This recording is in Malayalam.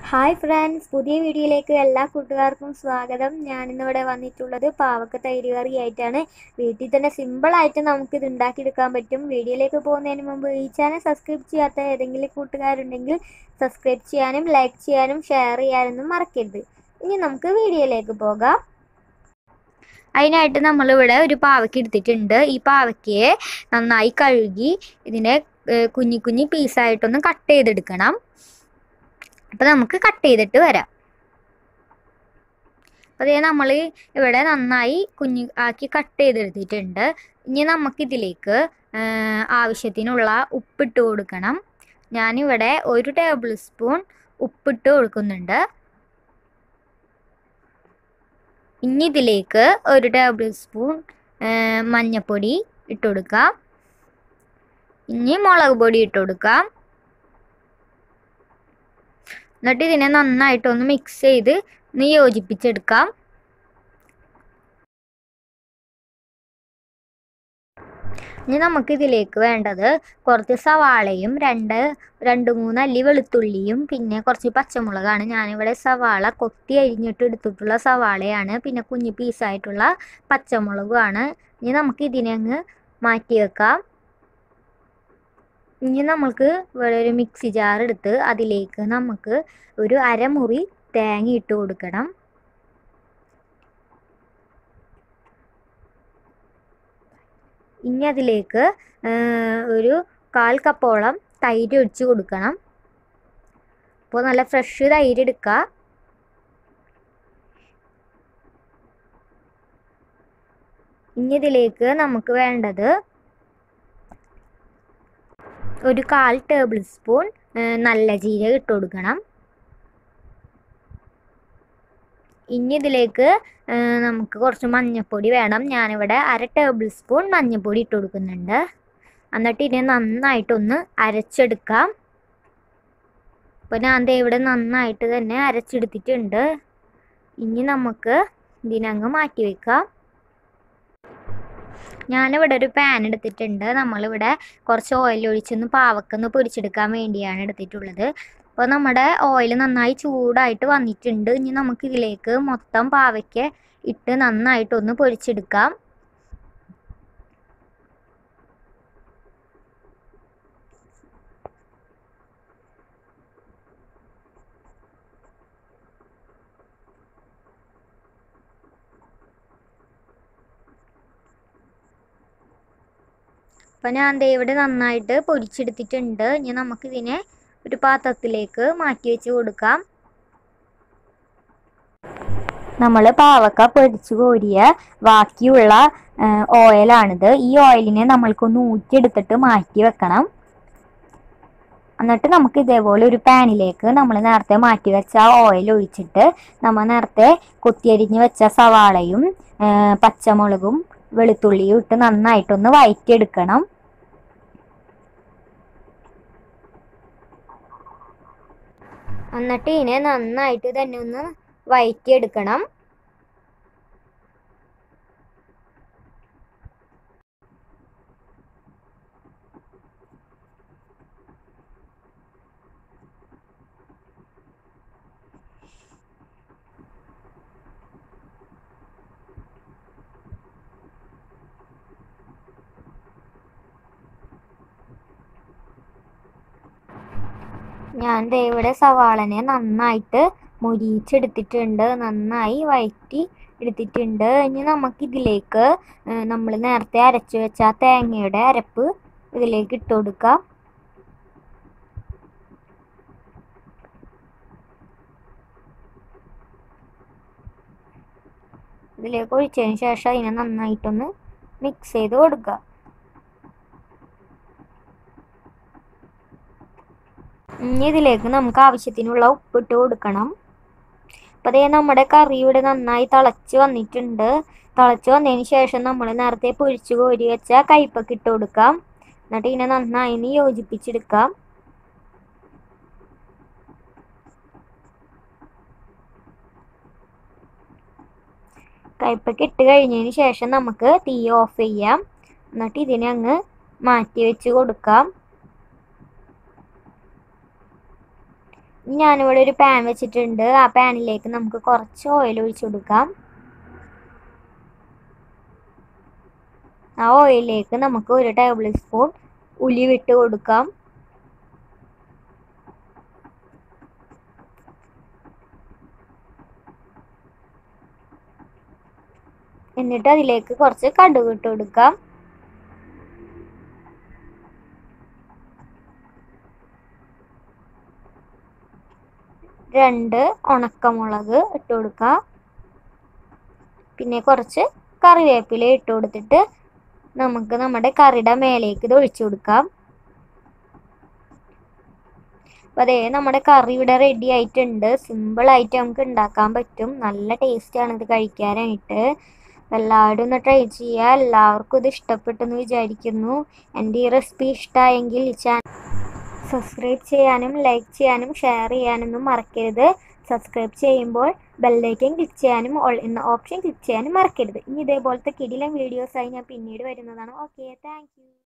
ഹായ് ഫ്രണ്ട്സ് പുതിയ വീഡിയോയിലേക്ക് എല്ലാ കൂട്ടുകാർക്കും സ്വാഗതം ഞാനിന്നിവിടെ വന്നിട്ടുള്ളത് പാവക്ക തൈര് കറി ആയിട്ടാണ് വീട്ടിൽ തന്നെ സിമ്പിളായിട്ട് നമുക്കിത് ഉണ്ടാക്കിയെടുക്കാൻ പറ്റും വീഡിയോയിലേക്ക് പോകുന്നതിന് മുമ്പ് ഈ ചാനൽ സബ്സ്ക്രൈബ് ചെയ്യാത്ത ഏതെങ്കിലും കൂട്ടുകാരുണ്ടെങ്കിൽ സബ്സ്ക്രൈബ് ചെയ്യാനും ലൈക്ക് ചെയ്യാനും ഷെയർ ചെയ്യാനൊന്നും മറക്കരുത് ഇനി നമുക്ക് വീഡിയോയിലേക്ക് പോകാം അതിനായിട്ട് നമ്മളിവിടെ ഒരു പാവയ്ക്ക എടുത്തിട്ടുണ്ട് ഈ പാവയ്ക്കയെ നന്നായി കഴുകി ഇതിനെ ഏഹ്, കുഞ്ഞി കുഞ്ഞി പീസായിട്ടൊന്ന് കട്ട് ചെയ്തെടുക്കണം അപ്പോൾ നമുക്ക് കട്ട് ചെയ്തിട്ട് വരാം അപ്പോൾ അതേ നമ്മൾ ഇവിടെ നന്നായി കുഞ്ഞു ആക്കി കട്ട് ചെയ്തെടുത്തിട്ടുണ്ട് ഇനി നമുക്കിതിലേക്ക് ഏഹ്, ആവശ്യത്തിനുള്ള ഉപ്പിട്ട് കൊടുക്കണം ഞാനിവിടെ ഒരു ടേബിൾ സ്പൂൺ ഉപ്പിട്ട് കൊടുക്കുന്നുണ്ട് ഇനി ഇതിലേക്ക് ഒരു ടേബിൾ സ്പൂൺ ഏഹ്, മഞ്ഞൾപ്പൊടി ഇട്ട് കൊടുക്കാം ഇനി മുളക് പൊടി ഇട്ട് കൊടുക്കാം എന്നിട്ട് ഇതിനെ നന്നായിട്ടൊന്ന് മിക്സ് ചെയ്ത് ഒന്ന് യോജിപ്പിച്ചെടുക്കാം ഇനി നമുക്ക് ഇതിലേക്ക് വേണ്ടത് കുറച്ച് സവാളയും രണ്ട് രണ്ട് മൂന്ന് അല്ലി വെളുത്തുള്ളിയും പിന്നെ കുറച്ച് പച്ചമുളകാണ് ഞാനിവിടെ സവാള കൊത്തി അരിഞ്ഞിട്ട് എടുത്തിട്ടുള്ള സവാളയാണ് പിന്നെ കുഞ്ഞു പീസായിട്ടുള്ള പച്ചമുളകുമാണ് ഇനി നമുക്ക് ഇതിനെ അങ്ങ് മാറ്റി വെക്കാം ഇനി നമുക്ക് ഇവിടെ ഒരു മിക്സി ജാർ എടുത്ത് അതിലേക്ക് നമുക്ക് ഒരു അരമുറി തേങ്ങ ഇട്ട് കൊടുക്കണം ഇനി അതിലേക്ക് ഏഹ്, ഒരു കാൽ കപ്പോളം തൈര് ഒഴിച്ച് കൊടുക്കണം അപ്പോൾ നല്ല ഫ്രഷ് തൈര് എടുക്കുക ഇനി ഇതിലേക്ക് നമുക്ക് വേണ്ടത് ഒരു കാൽ ടേബിൾ സ്പൂൺ ഏഹ്, നല്ല ജീരകം ഇട്ട് കൊടുക്കണം ഇനി ഇതിലേക്ക് ഏഹ്, നമുക്ക് കുറച്ച് മഞ്ഞൾപ്പൊടി വേണം ഞാനിവിടെ അര ടേബിൾ സ്പൂൺ മഞ്ഞൾപ്പൊടി ഇട്ട് കൊടുക്കുന്നുണ്ട് എന്നിട്ട് ഇതിനെ നന്നായിട്ടൊന്ന് അരച്ചെടുക്കാം അപ്പോൾ ഞാൻ ദേ ഇവിടെ നന്നായിട്ട് തന്നെ അരച്ചെടുത്തിട്ടുണ്ട് ഇനി നമുക്ക് ഇതിനങ്ങ് മാറ്റി വെക്കാം ഞാനിവിടെ ഒരു പാൻ എടുത്തിട്ടുണ്ട് നമ്മളിവിടെ കുറച്ച് ഓയിൽ ഒഴിച്ചൊന്ന് പാവക്കൊന്ന് പൊരിച്ചെടുക്കാൻ വേണ്ടിയാണ് എടുത്തിട്ടുള്ളത് അപ്പോൾ നമ്മുടെ ഓയിൽ നന്നായി ചൂടായിട്ട് വന്നിട്ടുണ്ട് ഇനി നമുക്ക് ഇതിലേക്ക് മൊത്തം പാവയ്ക്ക ഇട്ട് നന്നായിട്ടൊന്ന് പൊരിച്ചെടുക്കാം അപ്പം ഞാൻ ദേ ഇവിടെ നന്നായിട്ട് പൊരിച്ചെടുത്തിട്ടുണ്ട് ഇനി നമുക്കിതിനെ ഒരു പാത്രത്തിലേക്ക് മാറ്റി വെച്ച് കൊടുക്കാം നമ്മൾ പാവക്ക പൊരിച്ചു കോരിയ ബാക്കിയുള്ള ഏഹ്, ഓയിലാണിത് ഈ ഓയിലിനെ നമ്മൾക്കൊന്ന് ഊറ്റിയെടുത്തിട്ട് മാറ്റി വെക്കണം എന്നിട്ട് നമുക്ക് ഇതേപോലെ ഒരു പാനിലേക്ക് നമ്മൾ നേരത്തെ മാറ്റി വെച്ച ആ ഓയിൽ ഒഴിച്ചിട്ട് നമ്മൾ നേരത്തെ കൊത്തിയരിഞ്ഞ് വെച്ച സവാളയും ഏഹ്, പച്ചമുളകും വെളുത്തുള്ളിയും ഇട്ട് നന്നായിട്ടൊന്ന് വഴറ്റിയെടുക്കണം എന്നിട്ട് ഇതിനെ നന്നായിട്ട് തന്നെ ഒന്ന് വഴറ്റിയെടുക്കണം ഞാൻ ദേ ഇവിടെ സവാളനെ നന്നായിട്ട് മൊരിയിച്ചെടുത്തിട്ടുണ്ട് നന്നായി വഴറ്റി എടുത്തിട്ടുണ്ട് ഇനി നമുക്കിതിലേക്ക് നമ്മൾ നേരത്തെ അരച്ചു വെച്ച ആ തേങ്ങയുടെ അരപ്പ് ഇതിലേക്ക് ഇട്ട് കൊടുക്കാം ഇതിലേക്ക് ഒഴിച്ചതിന് ശേഷം അതിനെ നന്നായിട്ടൊന്ന് മിക്സ് ചെയ്ത് കൊടുക്കുക ഇനി ഇതിലേക്ക് നമുക്ക് ആവശ്യത്തിനുള്ള ഉപ്പിട്ട് കൊടുക്കണം അപ്പോൾ അതേ നമ്മുടെ കറി ഇവിടെ നന്നായി തിളച്ച് വന്നിട്ടുണ്ട് തിളച്ച് വന്നതിന് ശേഷം നമ്മൾ നേരത്തെ പൊരിച്ച് കോരി വെച്ച കയ്പൊക്കെ ഇട്ട് കൊടുക്കാം എന്നിട്ട് ഇതിനെ നന്നായി ഇനി യോജിപ്പിച്ചെടുക്കാം കയ്പൊക്കെ ഇട്ട് കഴിഞ്ഞതിന് ശേഷം നമുക്ക് തീ ഓഫ് ചെയ്യാം എന്നിട്ട് ഇതിനെ അങ്ങ് മാറ്റി വെച്ച് കൊടുക്കാം ഇനി ഞാനിവിടെ ഒരു പാൻ വെച്ചിട്ടുണ്ട് ആ പാനിലേക്ക് നമുക്ക് കുറച്ച് ഓയിൽ ഒഴിച്ചു കൊടുക്കാം ആ ഓയിലിലേക്ക് നമുക്ക് ഒരു ടേബിൾ സ്പൂൺ ഉലിവിട്ട് കൊടുക്കാം എന്നിട്ട് അതിലേക്ക് കുറച്ച് കടുക് ഇട്ട് കൊടുക്കാം രണ്ട് ഉണക്കമുളക് ഇട്ട് കൊടുക്കാം പിന്നെ കുറച്ച് കറിവേപ്പില ഇട്ട് കൊടുത്തിട്ട് നമുക്ക് നമ്മുടെ കറിയുടെ മേലേക്ക് ഇത് ഒഴിച്ചു കൊടുക്കാം അപ്പോൾ അതേ നമ്മുടെ കറി ഇവിടെ റെഡി ആയിട്ടുണ്ട് സിമ്പിളായിട്ട് നമുക്ക് ഉണ്ടാക്കാൻ പറ്റും നല്ല ടേസ്റ്റാണ് ഇത് കഴിക്കാനായിട്ട് എല്ലാവരും ഒന്ന് ട്രൈ ചെയ്യുക എല്ലാവർക്കും ഇത് ഇഷ്ടപ്പെട്ടെന്ന് വിചാരിക്കുന്നു എൻ്റെ ഈ റെസിപ്പി ഇഷ്ടമായെങ്കിൽ ഈ ചാനൽ സബ്സ്ക്രൈബ് ചെയ്യാനും ലൈക്ക് ചെയ്യാനും ഷെയർ ചെയ്യാനൊന്നും മറക്കരുത് സബ്സ്ക്രൈബ് ചെയ്യുമ്പോൾ ബെല്ലൈക്കൻ ക്ലിക്ക് ചെയ്യാനും ഓൾ എന്ന ഓപ്ഷൻ ക്ലിക്ക് ചെയ്യാനും മറക്കരുത് ഇനി ഇതേപോലത്തെ കിടിലൻ വീഡിയോസായി ഞാൻ പിന്നീട് വരുന്നതാണ് ഓക്കെ താങ്ക്